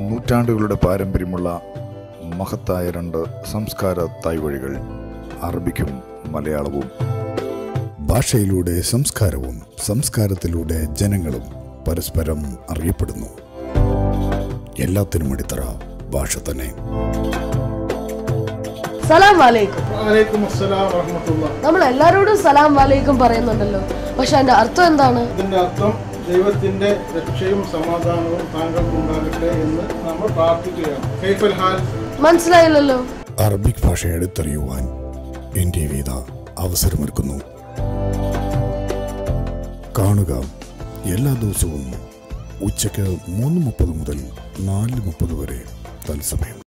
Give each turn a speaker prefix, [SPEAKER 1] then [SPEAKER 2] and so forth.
[SPEAKER 1] നൂറ്റാണ്ടുകളുടെ പാരമ്പര്യമുള്ള മഹത്തായ രണ്ട് സംസ്കാര തായ്വഴികൾ അറബിക്കും മലയാളവും ഭാഷയിലൂടെ സംസ്കാരവും സംസ്കാരത്തിലൂടെ ജനങ്ങളും പരസ്പരം അറിയപ്പെടുന്നു എല്ലാത്തിനും അടിത്തറ ഭാഷ തന്നെ
[SPEAKER 2] സലാം വാലേക്കും
[SPEAKER 3] വലൈക്കും അസ്സലാം വറഹമത്തുള്ള
[SPEAKER 2] നമ്മൾ എല്ലാരോടും സലാം വാലേക്കും പറയുന്നുണ്ടല്ലോ പക്ഷെ അതിന്റെ അർത്ഥം എന്താണ്
[SPEAKER 3] ഇതിന്റെ അർത്ഥം ദൈവത്തിന്റെ രക്ഷയും സമാധാനവും താങ്കൾക്കുണ്ടാകട്ടെ എന്ന് നമ്മൾ പ്രാർത്ഥിക്കുകയാണ് കൈഫൽ ഹാൽ
[SPEAKER 2] മനസ്സിലായില്ലല്ലോ
[SPEAKER 1] അറബിക് ഭാഷ എടുത്തറിയുവാൻ എൻ്റെ വീത അവസരമൊരുക്കുന്നു കാണുക എല്ലാ ദിവസവും ഉച്ചയ്ക്ക് മൂന്ന് മുപ്പത് മുതൽ നാല് മുപ്പത് വരെ തത്സമയം